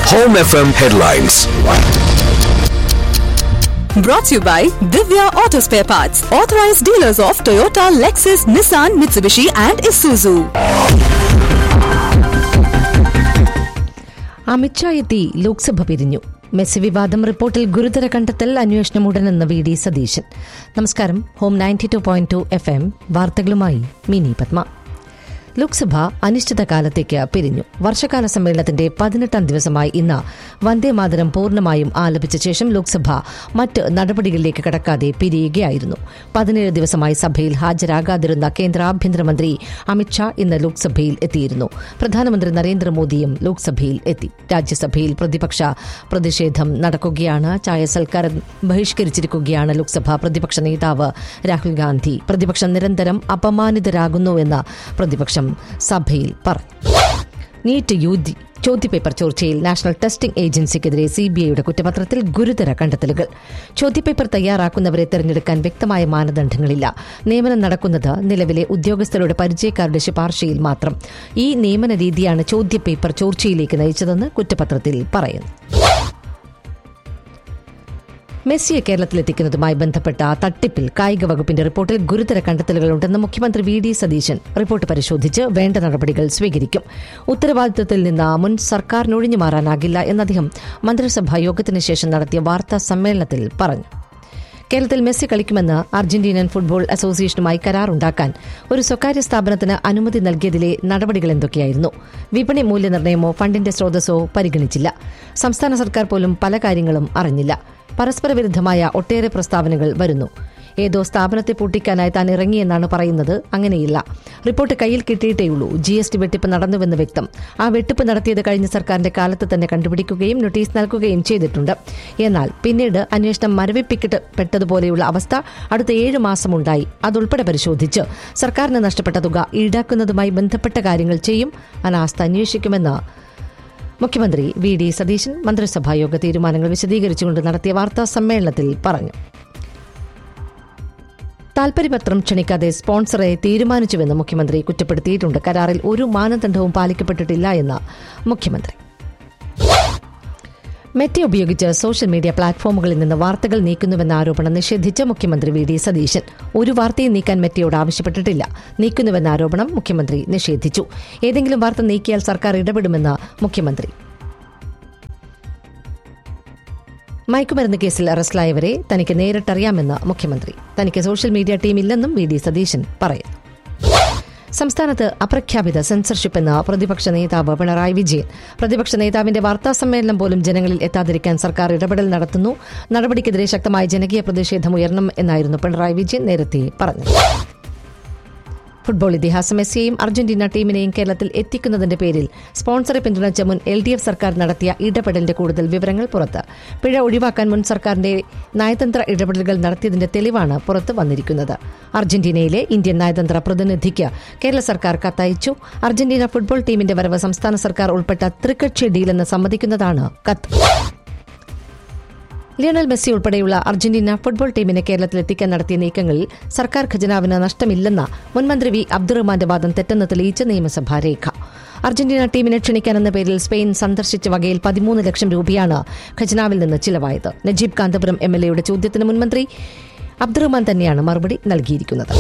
Home FM headlines. Brought to you by Divya Auto Spare Parts, authorized dealers of Toyota, Lexus, Nissan, Mitsubishi, and Isuzu. Amit Shah എത്തി ലോക്സഭ പിരിഞ്ഞു Messi വിവാദം റിപ്പോർട്ടിൽ ഗുരുതര കണ്ടെത്തൽ അന്വേഷണം ഉടനെന്ന് വി ഡി സതീശൻ നമസ്കാരം home ninety two point two F M വാർത്തകളുമായി മിനി പത്മ ലോക്സഭ അനിശ്ചിതകാലത്തേക്ക് പിരിഞ്ഞു വർഷകാല സമ്മേളനത്തിന്റെ പതിനെട്ടാം ദിവസമായി ഇന്ന് വന്ദേമാതരം പൂർണ്ണമായും ആലപിച്ച ശേഷം ലോക്സഭ മറ്റ് നടപടികളിലേക്ക് കടക്കാതെ പിരിയുകയായിരുന്നു പതിനേഴ് ദിവസമായി സഭയിൽ ഹാജരാകാതിരുന്ന കേന്ദ്ര ആഭ്യന്തരമന്ത്രി അമിത്ഷാ ഇന്ന് ലോക്സഭയിൽ എത്തിയിരുന്നു പ്രധാനമന്ത്രി നരേന്ദ്രമോദിയും ലോക്സഭയിൽ എത്തി രാജ്യസഭയിൽ പ്രതിപക്ഷ പ്രതിഷേധം നടക്കുകയാണ് ചായ സൽക്കാരം ബഹിഷ്കരിച്ചിരിക്കുകയാണ് ലോക്സഭ പ്രതിപക്ഷ നേതാവ് രാഹുൽ ഗാന്ധി പ്രതിപക്ഷം നിരന്തരം അപമാനിതരാകുന്നുവെന്ന് പ്രതിപക്ഷം സഭയിൽ പറഞ്ഞു നീറ്റ് യുദ്ധി ചോദ്യപേപ്പർ ചോർച്ചയിൽ നാഷണൽ ടെസ്റ്റിംഗ് ഏജൻസിക്കെതിരെ സിബിഐയുടെ കുറ്റപത്രത്തിൽ ഗുരുതര കണ്ടെത്തലുകൾ ചോദ്യപേപ്പർ തയ്യാറാക്കുന്നവരെ തെരഞ്ഞെടുക്കാൻ വ്യക്തമായ മാനദണ്ഡങ്ങളില്ല നിയമനം നടക്കുന്നത് നിലവിലെ ഉദ്യോഗസ്ഥരുടെ പരിചയക്കാരുടെ ശുപാർശയിൽ മാത്രം ഈ നിയമന രീതിയാണ് ചോദ്യപേപ്പർ ചോർച്ചയിലേക്ക് നയിച്ചതെന്ന് കുറ്റപത്രത്തിൽ പറയുന്നു മെസ്സിയെ കേരളത്തിലെത്തിക്കുന്നതുമായി ബന്ധപ്പെട്ട തട്ടിപ്പിൽ കായിക വകുപ്പിന്റെ റിപ്പോർട്ടിൽ ഗുരുതര കണ്ടെത്തലുകളുണ്ടെന്ന് മുഖ്യമന്ത്രി വി ഡി സതീശൻ റിപ്പോർട്ട് പരിശോധിച്ച് വേണ്ട നടപടികൾ സ്വീകരിക്കും ഉത്തരവാദിത്തത്തിൽ നിന്ന് മുൻ സർക്കാരിനൊഴിഞ്ഞു മാറാനാകില്ല എന്ന് അദ്ദേഹം മന്ത്രിസഭാ യോഗത്തിന് ശേഷം നടത്തിയ വാർത്താ സമ്മേളനത്തിൽ പറഞ്ഞു കേരളത്തിൽ മെസ്സി കളിക്കുമെന്ന് അർജന്റീനൻ ഫുട്ബോൾ അസോസിയേഷനുമായി കരാറുണ്ടാക്കാൻ ഒരു സ്വകാര്യ സ്ഥാപനത്തിന് അനുമതി നൽകിയതിലെ നടപടികൾ എന്തൊക്കെയായിരുന്നു വിപണി മൂല്യനിർണ്ണയമോ ഫണ്ടിന്റെ സ്രോതസ്സോ പരിഗണിച്ചില്ല സംസ്ഥാന സർക്കാർ പോലും പല കാര്യങ്ങളും അറിഞ്ഞില്ല പരസ്പര വിരുദ്ധമായ ഒട്ടേറെ പ്രസ്താവനകൾ വരുന്നു ഏതോ സ്ഥാപനത്തെ പൂട്ടിക്കാനായി താൻ ഇറങ്ങിയെന്നാണ് പറയുന്നത് അങ്ങനെയില്ല റിപ്പോർട്ട് കയ്യിൽ കിട്ടിയിട്ടേയുള്ളൂ ജി എസ് ടി വെട്ടിപ്പ് നടന്നുവെന്ന് വ്യക്തം ആ വെട്ടിപ്പ് നടത്തിയത് കഴിഞ്ഞ സർക്കാരിന്റെ കാലത്ത് തന്നെ കണ്ടുപിടിക്കുകയും നോട്ടീസ് നൽകുകയും ചെയ്തിട്ടുണ്ട് എന്നാൽ പിന്നീട് അന്വേഷണം മരവിപ്പിക്കപ്പെട്ടതുപോലെയുള്ള അവസ്ഥ അടുത്ത ഏഴ് മാസമുണ്ടായി അതുൾപ്പെടെ പരിശോധിച്ച് സർക്കാരിന് നഷ്ടപ്പെട്ട തുക ഈടാക്കുന്നതുമായി ബന്ധപ്പെട്ട കാര്യങ്ങൾ ചെയ്യും അനാസ്ഥ അന്വേഷിക്കുമെന്ന് മുഖ്യമന്ത്രി വി ഡി സതീശൻ മന്ത്രിസഭാ യോഗ തീരുമാനങ്ങൾ വിശദീകരിച്ചുകൊണ്ട് നടത്തിയ വാർത്താ സമ്മേളനത്തിൽ പറഞ്ഞു താൽപര്യപത്രം ക്ഷണിക്കാതെ സ്പോൺസറെ തീരുമാനിച്ചുവെന്ന് മുഖ്യമന്ത്രി കുറ്റപ്പെടുത്തിയിട്ടുണ്ട് കരാറിൽ ഒരു മാനദണ്ഡവും പാലിക്കപ്പെട്ടിട്ടില്ല എന്ന് മുഖ്യമന്ത്രി മെറ്റ ഉപയോഗിച്ച് സോഷ്യൽ മീഡിയ പ്ലാറ്റ്ഫോമുകളിൽ നിന്ന് വാർത്തകൾ നീക്കുന്നുവെന്ന ആരോപണം നിഷേധിച്ച മുഖ്യമന്ത്രി വി ഡി സതീശൻ ഒരു വാർത്തയും നീക്കാൻ മെറ്റയോട് ആവശ്യപ്പെട്ടിട്ടില്ല നീക്കുന്നുവെന്ന ആരോപണം മുഖ്യമന്ത്രി നിഷേധിച്ചു ഏതെങ്കിലും വാർത്ത നീക്കിയാൽ സർക്കാർ ഇടപെടുമെന്ന് മുഖ്യമന്ത്രി മയക്കുമരുന്ന് കേസിൽ അറസ്റ്റിലായവരെ തനിക്ക് നേരിട്ടറിയാമെന്ന് മുഖ്യമന്ത്രി തനിക്ക് സോഷ്യൽ മീഡിയ ടീമില്ലെന്നും വി ഡി സതീശൻ പറയുന്നു സംസ്ഥാനത്ത് അപ്രഖ്യാപിത സെൻസർഷിപ്പ് എന്ന പ്രതിപക്ഷ നേതാവ് പിണറായി വിജയൻ പ്രതിപക്ഷ നേതാവിന്റെ വാർത്താ സമ്മേളനം പോലും ജനങ്ങളിൽ എത്താതിരിക്കാൻ സർക്കാർ ഇടപെടൽ നടത്തുന്നു നടപടിക്കെതിരെ ശക്തമായ ജനകീയ പ്രതിഷേധം ഉയരണം എന്നായിരുന്നു പിണറായി വിജയൻ നേരത്തെ പറഞ്ഞത് ഫുട്ബോൾ ഇതിഹാസം മെസ്സിയെയും അർജന്റീന ടീമിനെയും കേരളത്തിൽ എത്തിക്കുന്നതിന്റെ പേരിൽ സ്പോൺസറെ പിന്തുണച്ച മുൻ എൽ ഡി എഫ് സർക്കാർ നടത്തിയ ഇടപെടലിന്റെ കൂടുതൽ വിവരങ്ങൾ പുറത്ത് പിഴ ഒഴിവാക്കാൻ മുൻ സർക്കാരിന്റെ നയതന്ത്ര ഇടപെടലുകൾ നടത്തിയതിന്റെ തെളിവാണ് പുറത്ത് വന്നിരിക്കുന്നത് അർജന്റീനയിലെ ഇന്ത്യൻ നയതന്ത്ര പ്രതിനിധിക്ക് കേരള സർക്കാർ കത്തയച്ചു അർജന്റീന ഫുട്ബോൾ ടീമിന്റെ വരവ് സംസ്ഥാന സർക്കാർ ഉൾപ്പെട്ട ത്രികക്ഷി ഡീലെന്ന് സമ്മതിക്കുന്നതാണ് കത്ത് ലിയണൽ മെസ്സി ഉൾപ്പെടെയുള്ള അർജന്റീന ഫുട്ബോൾ ടീമിനെ കേരളത്തിലെത്തിക്കാൻ നടത്തിയ നീക്കങ്ങളിൽ സർക്കാർ ഖജനാവിന് നഷ്ടമില്ലെന്ന മുൻമന്ത്രി വി അബ്ദുറഹ്മാന്റെ വാദം തെറ്റെന്ന് തെളിയിച്ച നിയമസഭാ രേഖ അർജന്റീന ടീമിനെ ക്ഷണിക്കാനെന്ന പേരിൽ സ്പെയിൻ സന്ദർശിച്ച വകയിൽ പതിമൂന്ന് ലക്ഷം രൂപയാണ് ഖജനാവിൽ നിന്ന് ചിലവായത് നജീബ് കാന്തപുരം എം എൽ എയുടെ ചോദ്യത്തിന് മുൻമന്ത്രി അബ്ദുറഹ്മാൻ തന്നെയാണ് മറുപടി നൽകിയിരിക്കുന്നത്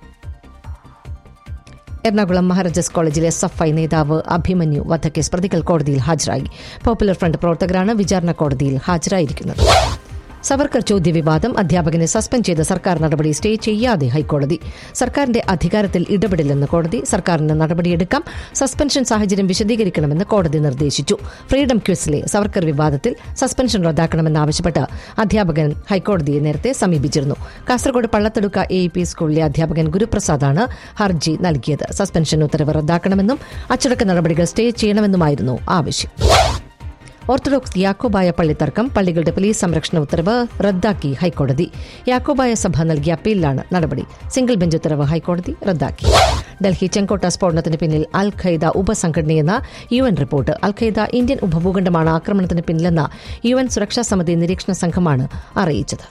എറണാകുളം മഹാരാജാസ് കോളേജിലെ എസ് എഫ് ഐ നേതാവ് അഭിമന്യു വധക്കേസ് പ്രതികൾ കോടതിയിൽ ഹാജരായി പോപ്പുലർ ഫ്രണ്ട് പ്രവർത്തകരാണ് വിചാരണ കോടതിയിൽ ഹാജരായിരിക്കുന്നത് സവർക്കർ ചോദ്യവിവാദം അധ്യാപകനെ സസ്പെൻഡ് ചെയ്ത സർക്കാർ നടപടി സ്റ്റേ ചെയ്യാതെ ഹൈക്കോടതി സർക്കാരിന്റെ അധികാരത്തിൽ ഇടപെടില്ലെന്ന് കോടതി സർക്കാരിന് നടപടിയെടുക്കാം സസ്പെൻഷൻ സാഹചര്യം വിശദീകരിക്കണമെന്ന് കോടതി നിർദ്ദേശിച്ചു ഫ്രീഡം ക്വിസിലെ സവർക്കർ വിവാദത്തിൽ സസ്പെൻഷൻ റദ്ദാക്കണമെന്നാവശ്യപ്പെട്ട് അധ്യാപകൻ ഹൈക്കോടതിയെ നേരത്തെ സമീപിച്ചിരുന്നു കാസർഗോഡ് പള്ളത്തടുക്ക എ പി സ്കൂളിലെ അധ്യാപകൻ ഗുരുപ്രസാദാണ് ഹർജി നൽകിയത് സസ്പെൻഷൻ ഉത്തരവ് റദ്ദാക്കണമെന്നും അച്ചടക്ക നടപടികൾ സ്റ്റേ ചെയ്യണമെന്നുമായിരുന്നു ആവശ്യം ഓർത്തഡോക്സ് യാക്കോബായ പള്ളി തർക്കം പള്ളികളുടെ പോലീസ് സംരക്ഷണ ഉത്തരവ് റദ്ദാക്കി ഹൈക്കോടതി യാക്കോബായ സഭ നൽകിയ അപ്പീലിലാണ് നടപടി സിംഗിൾ ബെഞ്ച് ഉത്തരവ് ഹൈക്കോടതി റദ്ദാക്കി ഡൽഹി ചെങ്കോട്ട സ്ഫോടനത്തിന് പിന്നിൽ അൽ ഖൈദ ഉപസംഘടനയെന്ന U N report al Qaeda Indian ഉപഭൂഖണ്ഡമാണ് ആക്രമണത്തിന് പിന്നിലെന്ന യു എൻ സുരക്ഷാ സമിതി നിരീക്ഷണ സംഘമാണ് അറിയിച്ചത്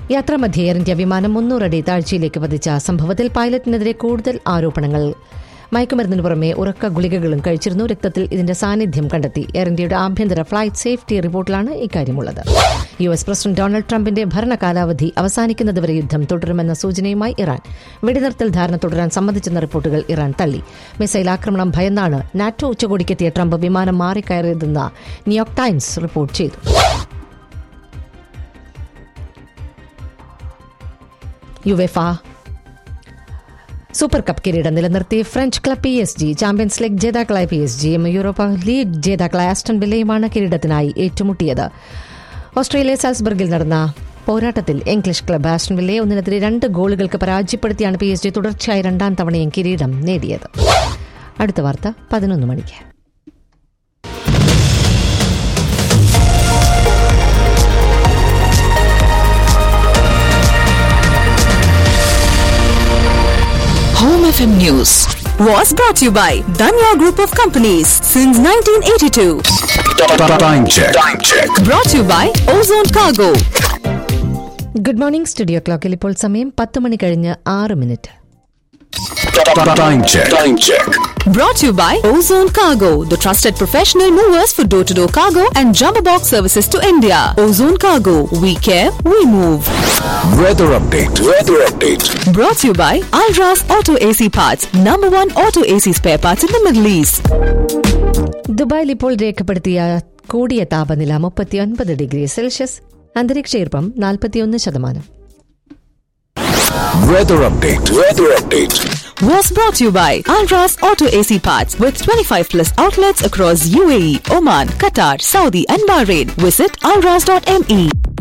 യാത്രാമധ്യേ എയർ ഇന്ത്യ വിമാനം മുന്നൂറടി താഴ്ചയിലേക്ക് പതിച്ച സംഭവത്തിൽ പൈലറ്റിനെതിരെ കൂടുതൽ ആരോപണങ്ങൾ മയക്കുമരുന്നിന് പുറമെ ഉറക്ക ഗുളികകളും കഴിച്ചിരുന്നു രക്തത്തിൽ ഇതിന്റെ സാന്നിധ്യം കണ്ടെത്തി എയർ ഇന്ത്യയുടെ ആഭ്യന്തര ഫ്ലൈറ്റ് സേഫ്റ്റി റിപ്പോർട്ടിലാണ് ഇക്കാര്യമുള്ളത് യു എസ് പ്രസിഡന്റ് ഡൊണാൾഡ് ട്രംപിന്റെ ഭരണകാലാവധി അവസാനിക്കുന്നതുവരെ യുദ്ധം തുടരുമെന്ന സൂചനയുമായി ഇറാൻ വെടിനിർത്തൽ ധാരണ തുടരാൻ സമ്മതിച്ചെന്ന റിപ്പോർട്ടുകൾ ഇറാൻ തള്ളി മിസൈൽ ആക്രമണം ഭയന്നാണ് നാറ്റോ ഉച്ചകോടിക്കെത്തിയ ട്രംപ് വിമാനം മാറിക്കയറിയതെന്ന് ന്യൂയോർക്ക് ടൈംസ് റിപ്പോർട്ട് ചെയ്തു യുവെഫ സൂപ്പർ കപ്പ് കിരീടം നിലനിർത്തി French club P S G Champions League ജേതാക്കളായ പി എസ് ജിയും യൂറോപ്പ ലീഗ് ജേതാക്കളായ ആസ്റ്റൺ വില്ലയുമാണ് കിരീടത്തിനായി ഏറ്റുമുട്ടിയത് ഓസ്ട്രേലിയ സാൽസ്ബർഗിൽ നടന്ന പോരാട്ടത്തിൽ ഇംഗ്ലീഷ് ക്ലബ് ആസ്റ്റൺ വില്ലയെ ഒന്നിനെതിരെ രണ്ട് ഗോളുകൾക്ക് പരാജയപ്പെടുത്തിയാണ് പി എസ് ജി തുടർച്ചയായി രണ്ടാം തവണയും കിരീടം നേടിയത് അടുത്ത വാർത്ത പതിനൊന്ന് മണിക്ക് Home FM News was brought to you by Danya Group of Companies since 1982. Time check. Time check. Brought to you by Ozone Cargo. Good morning studio ക്ലോക്കിൽ ഇപ്പോൾ സമയം പത്ത് മണി കഴിഞ്ഞ് ആറ് minute Time check. Time check. Brought to you by Ozone Cargo, the trusted professional movers for door to door cargo and jumbo box services to India. Ozone Cargo, we care, we move. Weather update. Weather update. Brought to you by Alras Auto AC Parts, number one auto AC spare parts in the Middle East. ദുബായിൽ ഇപ്പോൾ രേഖപ്പെടുത്തിയ കൂടിയ താപനില മുപ്പത്തിയൊൻപത് degree Celsius അന്തരീക്ഷ ഈർപ്പം നാൽപ്പത്തിയൊന്ന് ശതമാനം Weather update. Weather update. Was brought to you by Alras Auto AC Parts with 25 plus outlets across UAE, Oman, Qatar, Saudi, and Bahrain. Visit alras.me.